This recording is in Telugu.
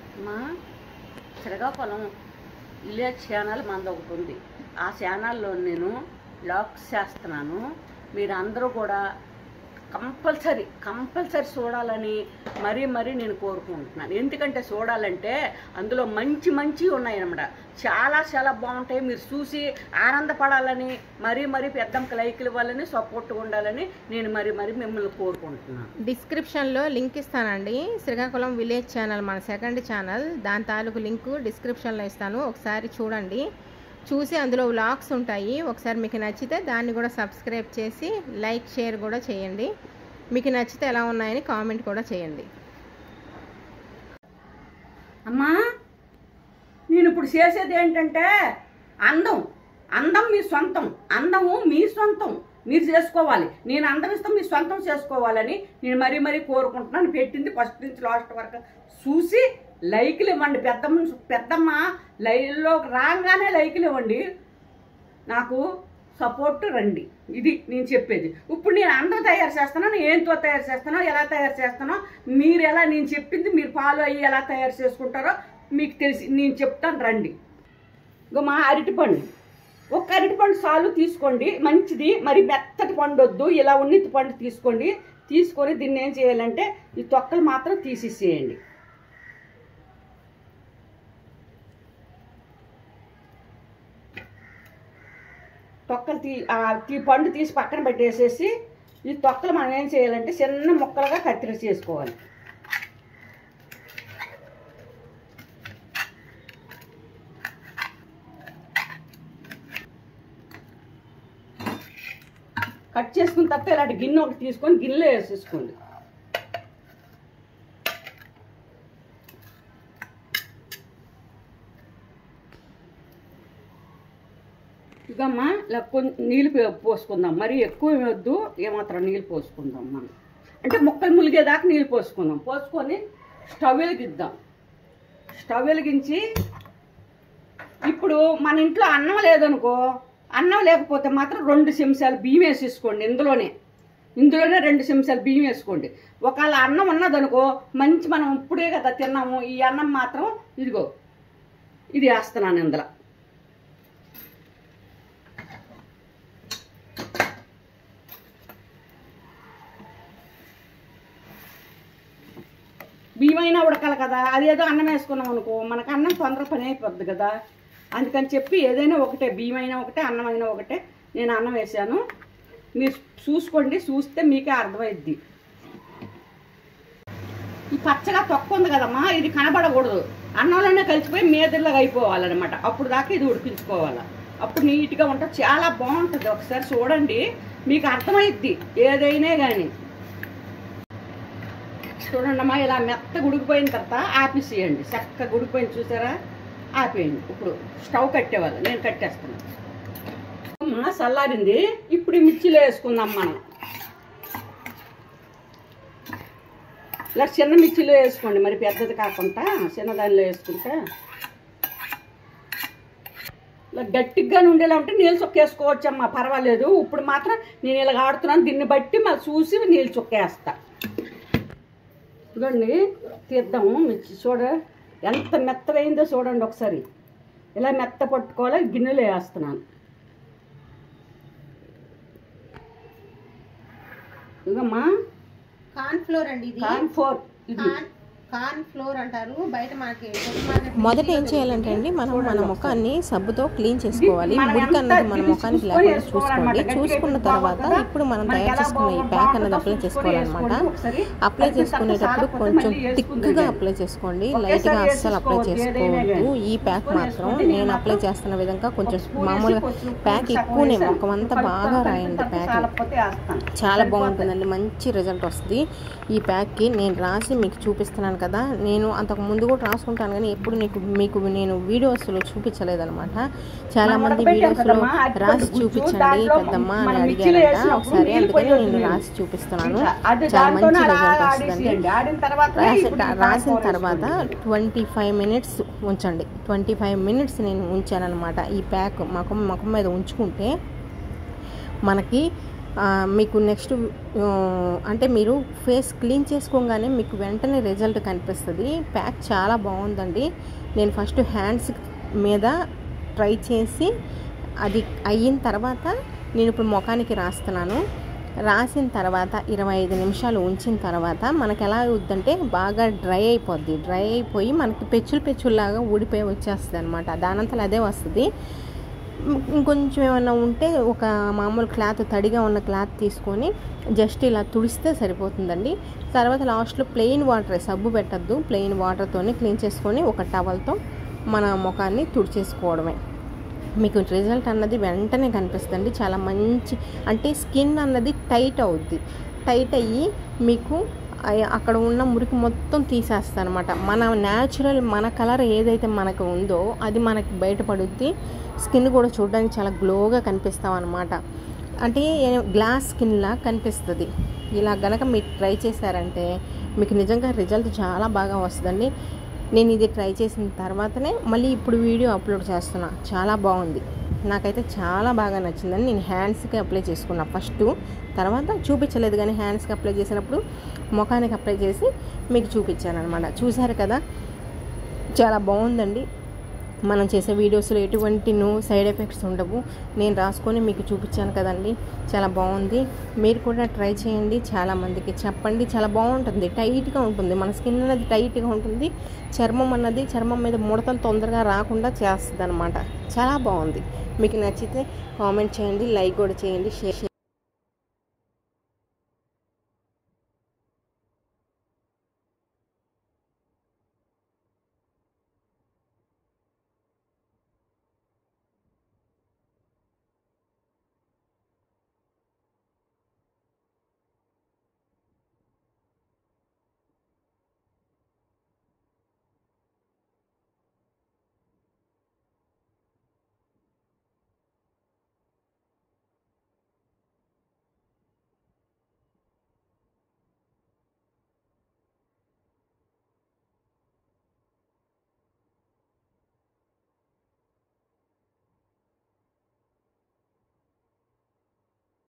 మా శ్రీకాకుళం విలేజ్ ఛానల్ మనది ఒకటి ఉంది ఆ ఛానల్లో నేను బ్లాగ్స్ చేస్తున్నాను మీరు అందరూ కూడా కంపల్సరీ కంపల్సరీ చూడాలని మరీ మరీ నేను కోరుకుంటున్నాను ఎందుకంటే చూడాలంటే అందులో మంచి మంచి ఉన్నాయన్నమాట చాలా చాలా బాగుంటాయి మీరు చూసి ఆనందపడాలని మరీ మరీ పెద్దమ్మకి లైకులు ఇవ్వాలని సపోర్ట్గా ఉండాలని నేను మరీ మరీ మిమ్మల్ని కోరుకుంటున్నాను డిస్క్రిప్షన్లో లింక్ ఇస్తానండి శ్రీకాకుళం విలేజ్ ఛానల్ మన సెకండ్ ఛానల్ దాని తాలూకు లింక్ డిస్క్రిప్షన్లో ఇస్తాను ఒకసారి చూడండి చూసి అందులో వ్లాగ్స్ ఉంటాయి ఒకసారి మీకు నచ్చితే దాన్ని కూడా సబ్స్క్రైబ్ చేసి లైక్ షేర్ కూడా చేయండి మీకు నచ్చితే ఎలా ఉన్నాయని కామెంట్ కూడా చేయండి అమ్మా నేను ఇప్పుడు చేసేది ఏంటంటే అందం అందం మీ సొంతం అందము మీ సొంతం మీరు చేసుకోవాలి నేను అందం ఇస్తాం మీ సొంతం చేసుకోవాలని నేను మరీ మరీ కోరుకుంటున్నాను పెట్టింది ఫస్ట్ నుంచి లాస్ట్ వరకు చూసి లైకులు ఇవ్వండి పెద్దమ్మ పెద్దమ్మ లైవ్లో రాగానే లైకులు ఇవ్వండి నాకు సపోర్ట్ రండి ఇది నేను చెప్పేది ఇప్పుడు నేను అందరూ తయారు చేస్తున్నాను ఏంతో తయారు చేస్తానో ఎలా తయారు చేస్తానో మీరు ఎలా నేను చెప్పింది మీరు ఫాలో అయ్యి ఎలా తయారు చేసుకుంటారో మీకు తెలిసి నేను చెప్తాను రండి ఇగో మా అరటిపండు ఒక అరటిపండు సాలు తీసుకోండి మంచిది మరి మెత్తటి పండు వద్దు ఇలా ఉన్నితి పండు తీసుకోండి తీసుకొని దీన్ని ఏం చేయాలంటే ఈ తొక్కలు మాత్రం తీసేసేయండి తొక్కలు తీ ఆ తీ పండు తీసి పక్కన పెట్టేసేసి ఈ తొక్కలు మనం ఏం చేయాలంటే చిన్న ముక్కలుగా కత్తిరి చేసుకోవాలి కట్ చేసుకున్న తర్వాత ఇలాంటి గిన్నె ఒకటి తీసుకొని గిన్నెలో వేసేసుకోండి ఇదమ్మా ఇలా కొంచెం నీళ్ళు పో- పోసుకుందాం మరి ఎక్కువ వద్దు ఏమాత్రం నీళ్ళు పోసుకుందాం మనం అంటే ముక్కలు ములిగేదాకా నీళ్ళు పోసుకుందాం పోసుకొని స్టవ్ వెలిగిద్దాం స్టవ్ వెలిగించి ఇప్పుడు మన ఇంట్లో అన్నం లేదనుకో అన్నం లేకపోతే మాత్రం రెండు చెంచాలు బియ్యం వేసేసుకోండి ఇందులోనే ఇందులోనే రెండు చెంచాలు బియ్యం వేసుకోండి ఒకవేళ అన్నం ఉన్నదనుకో మంచి మనం ఇప్పుడే కదా తిన్నాము ఈ అన్నం మాత్రం ఇదిగో ఇది వేస్తున్నాను ఇందులో బియ్యమైనా ఉడకాలి కదా అదేదో అన్నం వేసుకున్నాం అనుకో మనకు అన్నం తొందర పని అయిపోద్ది కదా అందుకని చెప్పి ఏదైనా ఒకటే బియ్యమైనా ఒకటే అన్నమైనా ఒకటే నేను అన్నం వేసాను మీరు చూసుకోండి చూస్తే మీకే అర్థమైద్ది ఈ పచ్చగా తొక్క ఉంది కదమ్మా ఇది కనబడకూడదు అన్నంలోనే కలిసిపోయి మీదలాగా అయిపోవాలన్నమాట అప్పుడు దాకా ఇది ఉడికించుకోవాలి అప్పుడు నీట్గా ఉంటుంది చాలా బాగుంటుంది ఒకసారి చూడండి మీకు అర్థమైద్ది ఏదైనా కానీ చూడండి అమ్మా ఇలా మెత్తగా ఉడికిపోయిన తర్వాత ఆపేసేయండి చక్కగా ఉడికిపోయింది చూసారా ఆపేయండి ఇప్పుడు స్టవ్ కట్టేవాళ్ళు నేను కట్టేస్తాను అమ్మా చల్లారింది ఇప్పుడు ఈ మిర్చిలో వేసుకుందాం మనం ఇలా చిన్న మిర్చిలో వేసుకోండి మరి పెద్దది కాకుండా చిన్నదానిలో వేసుకుంటే ఇలా గట్టిగా ఉండేలా ఉంటే నీళ్ళు చుక్క వేసుకోవచ్చమ్మా పర్వాలేదు ఇప్పుడు మాత్రం నేను ఇలా ఆడుతున్నాను దీన్ని బట్టి మళ్ళీ చూసి నీళ్ళు చుక్క వేస్తా ఇదిగోండి తీద్దాము మిర్చి చూడ ఎంత మెత్తగైందో చూడండి ఒకసారి ఇలా మెత్త పట్టుకోవాలి గిన్నెలో వేస్తున్నాను ఇదమ్మా కార్న్ ఫ్లోర్ అండి ఇది కాన్ ఫోర్ ఇది కార్న్ కార్న్ ఫ్లోర్ అంటారు బయట మనకి సూపర్ మార్కెట్ మొదట ఏం చేయాలంటే అండి మనం మన ముఖాన్ని సబ్బుతో క్లీన్ చేసుకోవాలి మనం మురికి ఎంత అన్నది మన ఇది ముఖానికి చూసుకొని లేకుండా వేసుకోవాలన్నమాట. చూసుకోండి గట్టిగా చూసుకున్న ఇప్పుడు తర్వాత బాగుంటుందా? ఇప్పుడు మనం మనకి తయారు ఎలా చేసుకున్న ఈ బాగుంటుందో ప్యాక్ అన్నది అప్లై చూసుకొని చేసుకోవాలన్నమాట వేసుకోండి ఒకసారి. అప్లై అయితే చేసుకునేటప్పుడు తర్వాత కొంచెం మళ్ళీ థిక్గా వేసుకుందండి. అప్లై చేసుకోండి ఒకేసారి లైట్గా అస్సలు అప్లై వేసేసుకోవద్దు, ఏదైనా చేసుకోవద్దు కానీ. ఈ ప్యాక్ వేసుకొని మాత్రం వేసుకోండి. నేను నేను అప్లై మాత్రం చేస్తున్న విధంగా కొంచెం ఒక స్పూన్ మామూలుగా వేసి కొంచెం ప్యాక్ సగం ఎక్కువనే వేసాను. ముఖం అంతా కలుపుతా, బాగా కలుపుతా, రాయండి కలుపుతా, ప్యాక్ చాలకపోతే వేస్తాను. చాలా సరిపోతుంది. బాగుంటుందండి మంచి రిజల్ట్ వస్తుంది ఈ ప్యాక్కి నేను రాసి మీకు చూపిస్తున్నాను కదా నేను అంతకు ముందు కూడా రాసుకుంటాను కానీ ఎప్పుడు నీకు మీకు నేను వీడియోస్లో చూపించలేదన్నమాట చాలా మనం మంది ఉడకబెట్టాం వీడియోస్లో కదమ్మా, అరటిపండు రాసి గుజ్జు, చూపించండి దాంట్లో పెద్దమ్మ అని మనం మిక్సీలో అడిగారంట వేసినప్పుడు ఒకసారి నీళ్ళు అందుకని నేను పోయొద్దు. రాసి చూపిస్తున్నాను ఇంకా అది చాలా దాంతోనే మంచి అలా రిజల్ట్ వస్తుందండి ఆడేసేయండి. ఆడిన తర్వాత రాసి ఇప్పుడు ఈ రాసిన కాన్ఫ్లోర్ తర్వాత వేసుకోండి. ట్వంటీ ఫైవ్ మినిట్స్ ఉంచండి ట్వంటీ ఫైవ్ మినిట్స్ నేను ఉంచానన్నమాట ఈ ప్యాక్ ముఖం ముఖం మీద ఉంచుకుంటే మనకి ఆ, మీకు నెక్స్ట్ ఆ, అంటే మీరు ఫేస్ క్లీన్ చేసుకోగానే మీకు వెంటనే రిజల్ట్ కనిపిస్తుంది ప్యాక్ చాలా బాగుందండి నేను ఫస్ట్ హ్యాండ్స్ మీద ట్రై చేసి అది అయిన తర్వాత నేను ఇప్పుడు ముఖానికి రాస్తున్నాను రాసిన తర్వాత ఇరవై ఐదు నిమిషాలు ఉంచిన తర్వాత మనకి ఎలా అవుద్దంటే బాగా డ్రై అయిపోద్ది డ్రై అయిపోయి మనకి పెచ్చులు పెచ్చుల్లాగా ఊడిపోయి వచ్చేస్తుంది అనమాట దానంతలో అదే వస్తుంది ఇం- ఇంకొంచెం ఏమైనా ఉంటే ఒక మామూలు క్లాత్ తడిగా ఉన్న క్లాత్ తీసుకొని జస్ట్ ఇలా తుడిస్తే సరిపోతుందండి తర్వాత లాస్ట్లో ప్లెయిన్ వాటర్ సబ్బు పెట్టద్దు ప్లెయిన్ వాటర్తోనే క్లీన్ చేసుకొని ఒక టవల్తో మన ముఖాన్ని తుడిచేసుకోవడమే మీకు రిజల్ట్ అన్నది వెంటనే కనిపిస్తుంది చాలా మంచి అంటే స్కిన్ అన్నది టైట్ అవుద్ది టైట్ అయ్యి మీకు అయ- అక్కడ ఉన్న మురికి మొత్తం తీసేస్తాను అనమాట మన న్యాచురల్ మన కలర్ ఏదైతే మనకు ఉందో అది మనకి బయటపడుద్ది స్కిన్ కూడా చూడడానికి చాలా గ్లోగా కనిపిస్తాం అనమాట అంటే గ్లాస్ స్కిన్లా కనిపిస్తుంది ఇలా గనక మీరు ట్రై చేశారంటే మీకు నిజంగా రిజల్ట్ చాలా బాగా వస్తుందండి నేను ఇది ట్రై చేసిన తర్వాతనే మళ్ళీ ఇప్పుడు వీడియో అప్లోడ్ చేస్తున్నా చాలా బాగుంది నాకైతే చాలా బాగా నచ్చిందని నేను హ్యాండ్స్కి అప్లై చేసుకున్నా ఫస్ట్ తర్వాత చూపించలేదు కానీ హ్యాండ్స్కి అప్లై చేసినప్పుడు ముఖానికి అప్లై చేసి మీకు చూపించాను అనమాట చూసారు కదా చాలా బాగుందండి మనం చేసే వీడియోస్లో ఎటువంటి నో సైడ్ ఎఫెక్ట్స్ ఉండవు నేను రాసుకొని మీకు చూపించాను కదండి చాలా బాగుంది మీరు కూడా ట్రై చేయండి చాలా మందికి చెప్పండి చాలా బాగుంటుంది టైట్గా ఉంటుంది మన స్కిన్ అనేది టైట్గా ఉంటుంది చర్మం అన్నది చర్మం మీద ముడతలు తొందరగా రాకుండా చేస్తుంది అనమాట చాలా బాగుంది మీకు నచ్చితే కామెంట్ చేయండి లైక్ కూడా చేయండి షేర్